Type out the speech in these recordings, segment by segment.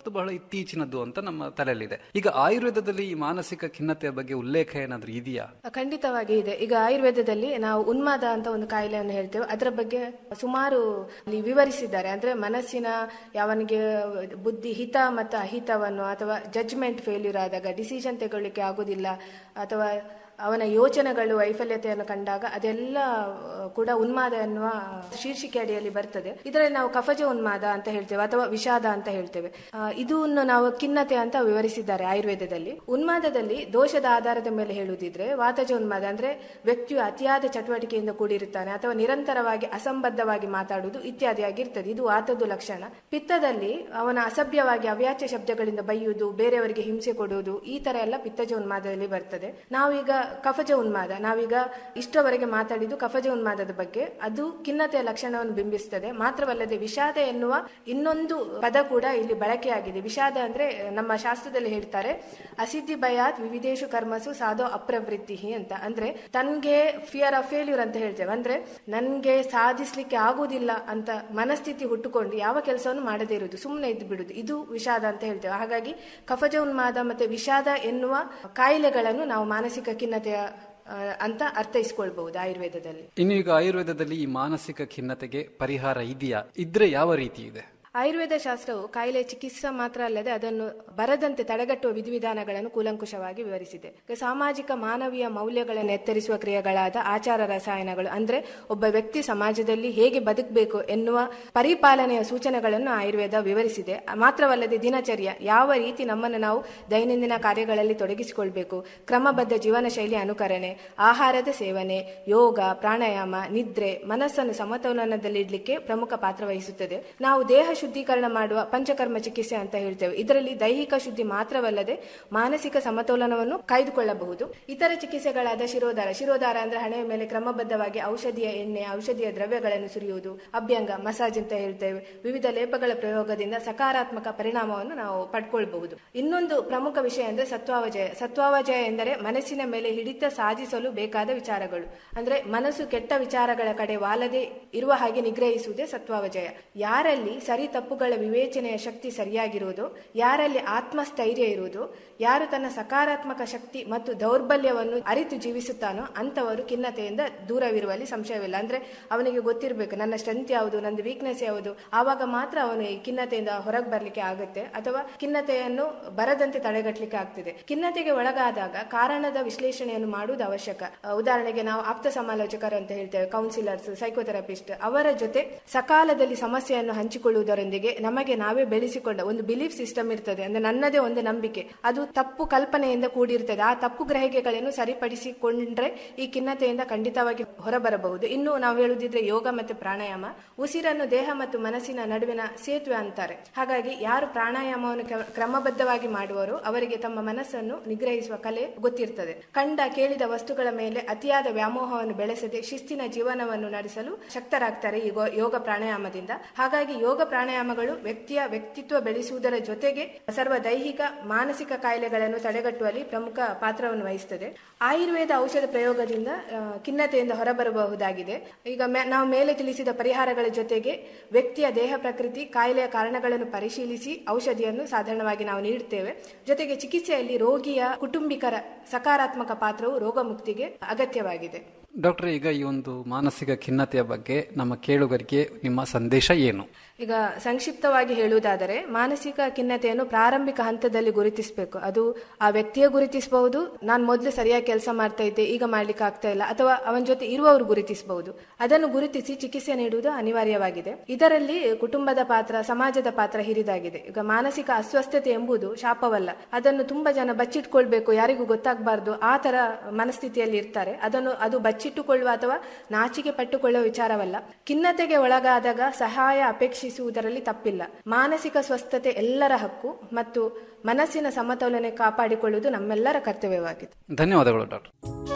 ಮತ್ತು ಬಹಳ ಇತ್ತೀಚಿನದ್ದು ಅಂತ ನಮ್ಮ ತಲೆಯಲ್ಲಿದೆ ಈಗ ಆಯುರ್ವೇದದಲ್ಲಿ ಈ ಮಾನಸಿಕ ಖಿನ್ನತೆಯ ಬಗ್ಗೆ ಉಲ್ಲೇಖ ಏನಾದ್ರೂ ಇದೆಯಾ ಖಂಡಿತವಾಗಿ ಇದೆ ಈಗ ಆಯುರ್ವೇದದಲ್ಲಿ ನಾವು ಉನ್ಮಾದ ಅಂತ ಒಂದು ಕಾಯಿಲೆಯನ್ನು ಹೇಳ್ತೇವೆ ಅದರ ಬಗ್ಗೆ ಸುಮಾರು ಅಲ್ಲಿ ವಿವರಿಸಿದ್ದಾರೆ ಅಂದ್ರೆ ಮನಸ್ಸಿನ ಯಾವನಿಗೆ ಬುದ್ಧಿ ಹಿತ ಮತ್ತು ಅಹಿತವನ್ನು ಅಥವಾ ಜಡ್ಜ್ಮೆಂಟ್ ಫೇಲ್ಯೂರ್ ಆದಾಗ ಡಿಸಿಷನ್ ತಗೊಳ್ಳಿಕ್ಕೆ ಆಗುದಿಲ್ಲ ಅಥವಾ ಅವನ ಯೋಚನೆಗಳು ವೈಫಲ್ಯತೆಯನ್ನು ಕಂಡಾಗ ಅದೆಲ್ಲ ಆ, ಕೂಡ ಉನ್ಮಾದ ಎನ್ನುವ ಶೀರ್ಷಿಕೆ ಅಡಿಯಲ್ಲಿ ಬರ್ತದೆ ಇದರಲ್ಲಿ ನಾವು ಕಫಜ ಉನ್ಮಾದ ಅಂತ ಹೇಳ್ತೇವೆ ಅಥವಾ ವಿಷಾದ ಅಂತ ಹೇಳ್ತೇವೆ ಆ, ಇದನ್ನು ನಾವು ಖಿನ್ನತೆ ಅಂತ ವಿವರಿಸಿದ್ದಾರೆ ಆಯುರ್ವೇದದಲ್ಲಿ ಉನ್ಮಾದದಲ್ಲಿ ದೋಷದ ಆಧಾರದ ಮೇಲೆ ಹೇಳುವುದಿದ್ರೆ ವಾತಜ ಉನ್ಮಾದ ಅಂದ್ರೆ ವ್ಯಕ್ತಿಯು ಅತಿಯಾದ ಚಟುವಟಿಕೆಯಿಂದ ಕೂಡಿರುತ್ತಾನೆ ಅಥವಾ ನಿರಂತರವಾಗಿ ಅಸಂಬದ್ಧವಾಗಿ ಮಾತಾಡುವುದು ಇತ್ಯಾದಿಯಾಗಿರ್ತದೆ ಇದು ವಾತದ್ದು ಲಕ್ಷಣ ಪಿತ್ತದಲ್ಲಿ ಅವನ ಅಸಭ್ಯವಾಗಿ ಅವ್ಯಾಚ್ಯ ಶಬ್ದಗಳಿಂದ ಬೈಯುವುದು ಬೇರೆಯವರಿಗೆ ಹಿಂಸೆ ಕೊಡುವುದು ಈ ತರ ಎಲ್ಲ ಪಿತ್ತಜ ಉನ್ಮಾದದಲ್ಲಿ ಬರ್ತದೆ ನಾವೀಗ ಕಫಜ ಉನ್ಮಾದ ನಾವೀಗ ಇಷ್ಟವರೆಗೆ ಮಾತಾಡಿದ್ದು ಕಫಜ ಉನ್ಮಾದದ ಬಗ್ಗೆ ಅದು ಖಿನ್ನತೆಯ ಲಕ್ಷಣವನ್ನು ಬಿಂಬಿಸ್ತದೆ ಮಾತ್ರವಲ್ಲದೆ ವಿಷಾದ ಎನ್ನುವ ಇನ್ನೊಂದು ಪದ ಕೂಡ ಇಲ್ಲಿ ಬಳಕೆಯಾಗಿದೆ ವಿಷಾದ ಅಂದ್ರೆ ನಮ್ಮ ಶಾಸ್ತ್ರದಲ್ಲಿ ಹೇಳ್ತಾರೆ ಅಸಿದ್ಧಿ ಭಯಾತ್ ವಿವಿಧೇಶು ಕರ್ಮಸು ಸಾಧೋ ಅಪ್ರವೃತ್ತಿ ಅಂತ ಅಂದ್ರೆ ತನ್ಗೆ ಫಿಯರ್ ಆಫ್ ಫೇಲ್ಯೂರ್ ಅಂತ ಹೇಳ್ತೇವೆ ಅಂದ್ರೆ ನನ್ಗೆ ಸಾಧಿಸ್ಲಿಕ್ಕೆ ಆಗುದಿಲ್ಲ ಅಂತ ಮನಸ್ಥಿತಿ ಹುಟ್ಟುಕೊಂಡು ಯಾವ ಕೆಲಸವನ್ನು ಮಾಡದೇ ಇರುವುದು ಸುಮ್ಮನೆ ಇದ್ದು ಬಿಡುದು ಇದು ವಿಷಾದ ಅಂತ ಹೇಳ್ತೇವೆ ಹಾಗಾಗಿ ಕಫಜ ಉನ್ಮಾದ ಮತ್ತೆ ವಿಷಾದ ಎನ್ನುವ ಕಾಯಿಲೆಗಳನ್ನು ನಾವು ಮಾನಸಿಕ ಖಿನ್ನತೆಯ ಆ, ಅಂತ ಅರ್ಥೈಸ್ಕೊಳ್ಬಹುದು ಆಯುರ್ವೇದದಲ್ಲಿ ಇನ್ನು ಈಗ ಆಯುರ್ವೇದದಲ್ಲಿ ಈ ಮಾನಸಿಕ ಖಿನ್ನತೆಗೆ ಪರಿಹಾರ ಇದೆಯಾ ಇದ್ರೆ ಯಾವ ರೀತಿ ಇದೆ ಆಯುರ್ವೇದ ಶಾಸ್ತ್ರವು ಕಾಯಿಲೆ ಚಿಕಿತ್ಸೆ ಮಾತ್ರ ಅಲ್ಲದೆ ಅದನ್ನು ಬರದಂತೆ ತಡೆಗಟ್ಟುವ ವಿಧಿವಿಧಾನಗಳನ್ನು ಕೂಲಂಕುಷವಾಗಿ ವಿವರಿಸಿದೆ ಈಗ ಸಾಮಾಜಿಕ ಮಾನವೀಯ ಮೌಲ್ಯಗಳನ್ನು ಎತ್ತರಿಸುವ ಕ್ರಿಯೆಗಳಾದ ಆಚಾರ ರಸಾಯನಗಳು ಅಂದ್ರೆ ಒಬ್ಬ ವ್ಯಕ್ತಿ ಸಮಾಜದಲ್ಲಿ ಹೇಗೆ ಬದುಕಬೇಕು ಎನ್ನುವ ಪರಿಪಾಲನೆಯ ಸೂಚನೆಗಳನ್ನು ಆಯುರ್ವೇದ ವಿವರಿಸಿದೆ ಮಾತ್ರವಲ್ಲದೆ ದಿನಚರ್ಯ ಯಾವ ರೀತಿ ನಮ್ಮನ್ನು ನಾವು ದೈನಂದಿನ ಕಾರ್ಯಗಳಲ್ಲಿ ತೊಡಗಿಸಿಕೊಳ್ಬೇಕು ಕ್ರಮಬದ್ಧ ಜೀವನ ಶೈಲಿ ಅನುಕರಣೆ ಆಹಾರದ ಸೇವನೆ ಯೋಗ ಪ್ರಾಣಾಯಾಮ ನಿದ್ರೆ ಮನಸ್ಸನ್ನು ಸಮತೋಲನದಲ್ಲಿಡ್ಲಿಕ್ಕೆ ಪ್ರಮುಖ ಪಾತ್ರ ವಹಿಸುತ್ತದೆ ನಾವು ದೇಹ ಶುದ್ಧೀಕರಣ ಮಾಡುವ ಪಂಚಕರ್ಮ ಚಿಕಿತ್ಸೆ ಅಂತ ಹೇಳ್ತೇವೆ ಇದರಲ್ಲಿ ದೈಹಿಕ ಶುದ್ಧಿ ಮಾತ್ರವಲ್ಲದೆ ಮಾನಸಿಕ ಸಮತೋಲನವನ್ನು ಕಾಯ್ದುಕೊಳ್ಳಬಹುದು ಇತರ ಚಿಕಿತ್ಸೆಗಳಾದ ಶಿರೋಧಾರ ಶಿರೋಧಾರ ಅಂದ್ರೆ ಹಣೆಯ ಮೇಲೆ ಕ್ರಮಬದ್ಧವಾಗಿ ಔಷಧಿಯ ಎಣ್ಣೆ ಔಷಧಿಯ ದ್ರವ್ಯಗಳನ್ನು ಸುರಿಯುವುದು ಅಭ್ಯಂಗ ಮಸಾಜ್ ಅಂತ ಹೇಳ್ತೇವೆ ವಿವಿಧ ಲೇಪಗಳ ಪ್ರಯೋಗದಿಂದ ಸಕಾರಾತ್ಮಕ ಪರಿಣಾಮವನ್ನು ನಾವು ಪಡ್ಕೊಳ್ಬಹುದು ಇನ್ನೊಂದು ಪ್ರಮುಖ ವಿಷಯ ಅಂದ್ರೆ ಸತ್ವಾವಜಯ ಸತ್ವಾವಜಯ ಎಂದರೆ ಮನಸ್ಸಿನ ಮೇಲೆ ಹಿಡಿತ ಸಾಧಿಸಲು ಬೇಕಾದ ವಿಚಾರಗಳು ಅಂದ್ರೆ ಮನಸ್ಸು ಕೆಟ್ಟ ವಿಚಾರಗಳ ಕಡೆ ವಾಲದೆ ಇರುವ ಹಾಗೆ ನಿಗ್ರಹಿಸುವುದೇ ಸತ್ವಾವಜಯ ಯಾರಲ್ಲಿ ಸರಿ ತಪ್ಪುಗಳ ವಿವೇಚನೆಯ ಶಕ್ತಿ ಸರಿಯಾಗಿರುವುದು ಯಾರಲ್ಲಿ ಆತ್ಮಸ್ಥೈರ್ಯ ಇರುವುದು ಯಾರು ತನ್ನ ಸಕಾರಾತ್ಮಕ ಶಕ್ತಿ ಮತ್ತು ದೌರ್ಬಲ್ಯವನ್ನು ಅರಿತು ಜೀವಿಸುತ್ತಾನೋ ಅಂತವರು ಖಿನ್ನತೆಯಿಂದ ದೂರವಿರುವಲ್ಲಿ ಸಂಶಯವಿಲ್ಲ ಅಂದ್ರೆ ಅವನಿಗೆ ಗೊತ್ತಿರಬೇಕು ನನ್ನ ಸ್ಟ್ರೆಂತ್ ಯಾವುದು ನಂದು ವೀಕ್ನೆಸ್ ಯಾವುದು ಆವಾಗ ಮಾತ್ರ ಅವನು ಈ ಖಿನ್ನತೆಯಿಂದ ಹೊರಗೆ ಬರ್ಲಿಕ್ಕೆ ಆಗುತ್ತೆ ಅಥವಾ ಖಿನ್ನತೆಯನ್ನು ಬರದಂತೆ ತಡೆಗಟ್ಟಲಿಕ್ಕೆ ಆಗ್ತದೆ ಖಿನ್ನತೆಗೆ ಒಳಗಾದಾಗ ಕಾರಣದ ವಿಶ್ಲೇಷಣೆಯನ್ನು ಮಾಡುವುದು ಅವಶ್ಯಕ ಅಹ್, ಉದಾಹರಣೆಗೆ ನಾವು ಆಪ್ತ ಸಮಾಲೋಚಕರು ಅಂತ ಹೇಳ್ತೇವೆ ಕೌನ್ಸಿಲರ್ಸ್ ಸೈಕೋಥೆರಪಿಸ್ಟ್ ಅವರ ಜೊತೆ ಸಕಾಲದಲ್ಲಿ ಸಮಸ್ಯೆಯನ್ನು ಹಂಚಿಕೊಳ್ಳುವುದರೊಂದಿಗೆ ನಮಗೆ ನಾವೇ ಬೆಳೆಸಿಕೊಂಡ ಒಂದು ಬಿಲೀಫ್ ಸಿಸ್ಟಮ್ ಇರ್ತದೆ ಅಂದ್ರೆ ನನ್ನದೇ ಒಂದು ನಂಬಿಕೆ ಅದು ತಪ್ಪು ಕಲ್ಪನೆಯಿಂದ ಕೂಡಿರ್ತದೆ ಆ ತಪ್ಪು ಗ್ರಹಿಕೆಗಳನ್ನು ಸರಿಪಡಿಸಿಕೊಂಡ್ರೆ ಈ ಖಿನ್ನತೆಯಿಂದ ಖಂಡಿತವಾಗಿ ಹೊರಬರಬಹುದು ಇನ್ನು ನಾವು ಹೇಳುದಿದ್ರೆ ಯೋಗ ಮತ್ತು ಪ್ರಾಣಾಯಾಮ ಉಸಿರನ್ನು ದೇಹ ಮತ್ತು ಮನಸ್ಸಿನ ನಡುವಿನ ಸೇತುವೆ ಅಂತಾರೆ ಹಾಗಾಗಿ ಯಾರು ಪ್ರಾಣಾಯಾಮವನ್ನು ಕ್ರ- ಕ್ರಮಬದ್ಧವಾಗಿ ಮಾಡುವರೋ ಅವರಿಗೆ ತಮ್ಮ ಮನಸ್ಸನ್ನು ನಿಗ್ರಹಿಸುವ ಕಲೆ ಗೊತ್ತಿರ್ತದೆ ಕಂಡ ಕೇಳಿದ ವಸ್ತುಗಳ ಮೇಲೆ ಅತಿಯಾದ ವ್ಯಾಮೋಹವನ್ನು ಬೆಳೆಸದೆ ಶಿಸ್ತಿನ ಜೀವನವನ್ನು ನಡೆಸಲು ಶಕ್ತರಾಗ್ತಾರೆ ಈ ಗೋ- ಯೋಗ ಪ್ರಾಣಾಯಾಮದಿಂದ ಹಾಗಾಗಿ ಯೋಗ ಪ್ರಾಣಾಯಾಮಗಳು ವ್ಯಕ್ತಿಯ ವ್ಯಕ್ತಿತ್ವ ಬೆಳೆಸುವುದರ ಜೊತೆಗೆ ಸರ್ವ ದೈಹಿಕ ಮಾನಸಿಕ ಕಾಯಿಲೆಗಳನ್ನು ತಡೆಗಟ್ಟುವಲ್ಲಿ ಪ್ರಮುಖ ಪಾತ್ರವನ್ನು ವಹಿಸುತ್ತದೆ ಆಯುರ್ವೇದ ಔಷಧ ಪ್ರಯೋಗದಿಂದ ಆ, ಖಿನ್ನತೆಯಿಂದ ಹೊರಬರಬಹುದಾಗಿದೆ ಈಗ ಮೇ- ನಾವು ಮೇಲೆ ತಿಳಿಸಿದ ಪರಿಹಾರಗಳ ಜೊತೆಗೆ ವ್ಯಕ್ತಿಯ ದೇಹ ಪ್ರಕೃತಿ ಕಾಯಿಲೆಯ ಕಾರಣಗಳನ್ನು ಪರಿಶೀಲಿಸಿ ಔಷಧಿಯನ್ನು ಸಾಧಾರಣವಾಗಿ ನಾವು ನೀಡುತ್ತೇವೆ ಜೊತೆಗೆ ಚಿಕಿತ್ಸೆಯಲ್ಲಿ ರೋಗಿಯ ಕುಟುಂಬಿಕರ ಸಕಾರಾತ್ಮಕ ಪಾತ್ರವು ರೋಗ ಮುಕ್ತಿಗೆ ಅಗತ್ಯವಾಗಿದೆ ಡಾಕ್ಟರ್ ಈಗ ಈ ಒಂದು ಮಾನಸಿಕ ಖಿನ್ನತೆಯ ಬಗ್ಗೆ ನಮ್ಮ ಕೇಳುಗರಿಗೆ ನಿಮ್ಮ ಸಂದೇಶ ಏನು ಈಗ ಸಂಕ್ಷಿಪ್ತವಾಗಿ ಹೇಳುವುದಾದರೆ ಮಾನಸಿಕ ಖಿನ್ನತೆಯನ್ನು ಪ್ರಾರಂಭಿಕ ಹಂತದಲ್ಲಿ ಗುರುತಿಸಬೇಕು ಅದು ಆ ವ್ಯಕ್ತಿಯ ಗುರುತಿಸಬಹುದು ನಾನು ಮೊದಲು ಸರಿಯಾಗಿ ಕೆಲಸ ಮಾಡ್ತಾ ಇದ್ದೆ ಈಗ ಮಾಡ್ಲಿಕ್ಕೆ ಆಗ್ತಾ ಇಲ್ಲ ಅಥವಾ ಅವನ ಜೊತೆ ಇರುವವರು ಗುರುತಿಸಬಹುದು ಅದನ್ನು ಗುರುತಿಸಿ ಚಿಕಿತ್ಸೆ ನೀಡುವುದು ಅನಿವಾರ್ಯವಾಗಿದೆ ಇದರಲ್ಲಿ ಕುಟುಂಬದ ಪಾತ್ರ ಸಮಾಜದ ಪಾತ್ರ ಹಿರಿದಾಗಿದೆ ಈಗ ಮಾನಸಿಕ ಅಸ್ವಸ್ಥತೆ ಎಂಬುದು ಶಾಪವಲ್ಲ ಅದನ್ನು ತುಂಬಾ ಜನ ಬಚ್ಚಿಟ್ಕೊಳ್ಬೇಕು ಯಾರಿಗೂ ಗೊತ್ತಾಗಬಾರ್ದು ಆ ತರ ಮನಸ್ಥಿತಿಯಲ್ಲಿ ಇರ್ತಾರೆ ಅದನ್ನು ಅದು ಬಚ್ಚಿಟ್ಟುಕೊಳ್ಳುವ ಅಥವಾ ನಾಚಿಕೆ ಪಟ್ಟುಕೊಳ್ಳುವ ವಿಚಾರವಲ್ಲ ಖಿನ್ನತೆಗೆ ಒಳಗಾದಾಗ ಸಹಾಯ ಅಪೇಕ್ಷಿಸುವುದರಲ್ಲಿ ತಪ್ಪಿಲ್ಲ ಮಾನಸಿಕ ಸ್ವಸ್ಥತೆ ಎಲ್ಲರ ಹಕ್ಕು ಮತ್ತು ಮನಸ್ಸಿನ ಸಮತೋಲನೆ ಕಾಪಾಡಿಕೊಳ್ಳುವುದು ನಮ್ಮೆಲ್ಲರ ಕರ್ತವ್ಯವಾಗಿದೆ ಧನ್ಯವಾದಗಳು ಡಾಕ್ಟರ್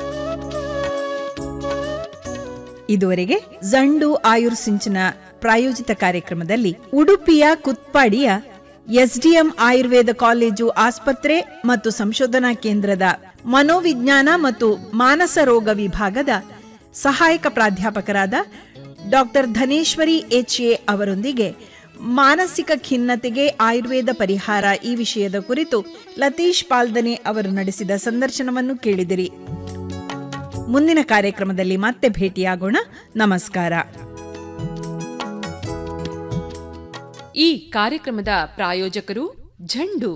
ಇದುವರೆಗೆ ಜಂಡು ಆಯುರ್ ಸಿಂಚನ ಪ್ರಾಯೋಜಿತ ಕಾರ್ಯಕ್ರಮದಲ್ಲಿ ಉಡುಪಿಯ ಕುತ್ಪಾಡಿಯ ಎಸ್ಡಿಎಂ ಆಯುರ್ವೇದ ಕಾಲೇಜು ಆಸ್ಪತ್ರೆ ಮತ್ತು ಸಂಶೋಧನಾ ಕೇಂದ್ರದ ಮನೋವಿಜ್ಞಾನ ಮತ್ತು ಮಾನಸ ರೋಗ ವಿಭಾಗದ ಸಹಾಯಕ ಪ್ರಾಧ್ಯಾಪಕರಾದ ಡಾಕ್ಟರ್ ಧನೇಶ್ವರಿ ಎಚ್ ಎ ಅವರೊಂದಿಗೆ ಮಾನಸಿಕ ಖಿನ್ನತೆಗೆ ಆಯುರ್ವೇದ ಪರಿಹಾರ ಈ ವಿಷಯದ ಕುರಿತು ಲತೀಶ್ ಪಾಲ್ದನೆ ಅವರು ನಡೆಸಿದ ಸಂದರ್ಶನವನ್ನು ಕೇಳಿದಿರಿ ಮುಂದಿನ ಕಾರ್ಯಕ್ರಮದಲ್ಲಿ ಮತ್ತೆ ಭೇಟಿಯಾಗೋಣ ನಮಸ್ಕಾರ ಈ ಕಾರ್ಯಕ್ರಮದ ಪ್ರಾಯೋಜಕರು ಝಂಡು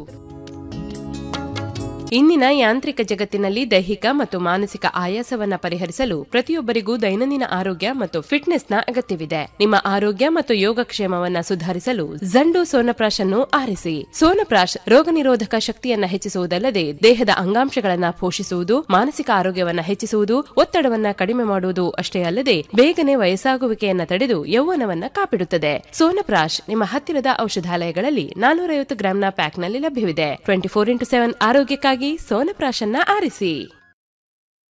ಇಂದಿನ ಯಾಂತ್ರಿಕ ಜಗತ್ತಿನಲ್ಲಿ ದೈಹಿಕ ಮತ್ತು ಮಾನಸಿಕ ಆಯಾಸವನ್ನ ಪರಿಹರಿಸಲು ಪ್ರತಿಯೊಬ್ಬರಿಗೂ ದೈನಂದಿನ ಆರೋಗ್ಯ ಮತ್ತು ಫಿಟ್ನೆಸ್ನ ಅಗತ್ಯವಿದೆ ನಿಮ್ಮ ಆರೋಗ್ಯ ಮತ್ತು ಯೋಗಕ್ಷೇಮವನ್ನ ಸುಧಾರಿಸಲು ಜಂಡು ಸೋನಪ್ರಾಶ್ ಅನ್ನು ಆರಿಸಿ ಸೋನಪ್ರಾಶ್ ರೋಗ ನಿರೋಧಕ ಶಕ್ತಿಯನ್ನ ಹೆಚ್ಚಿಸುವುದಲ್ಲದೆ ದೇಹದ ಅಂಗಾಂಶಗಳನ್ನ ಪೋಷಿಸುವುದು ಮಾನಸಿಕ ಆರೋಗ್ಯವನ್ನ ಹೆಚ್ಚಿಸುವುದು ಒತ್ತಡವನ್ನ ಕಡಿಮೆ ಮಾಡುವುದು ಅಷ್ಟೇ ಅಲ್ಲದೆ ಬೇಗನೆ ವಯಸ್ಸಾಗುವಿಕೆಯನ್ನ ತಡೆದು ಯೌವನವನ್ನ ಕಾಪಿಡುತ್ತದೆ ಸೋನಪ್ರಾಶ್ ನಿಮ್ಮ ಹತ್ತಿರದ ಔಷಧಾಲಯಗಳಲ್ಲಿ ನಾನೂರೈವತ್ತು ಗ್ರಾಂನ ಪ್ಯಾಕ್ನಲ್ಲಿ ಲಭ್ಯವಿದೆ ಟ್ವೆಂಟಿ ಫೋರ್ ಇಂಟು ಸೆವೆನ್ ಆರೋಗ್ಯಕ್ಕಾಗಿ ಸೋನಪ್ರಾಶನ್ನ ಆರಿಸಿ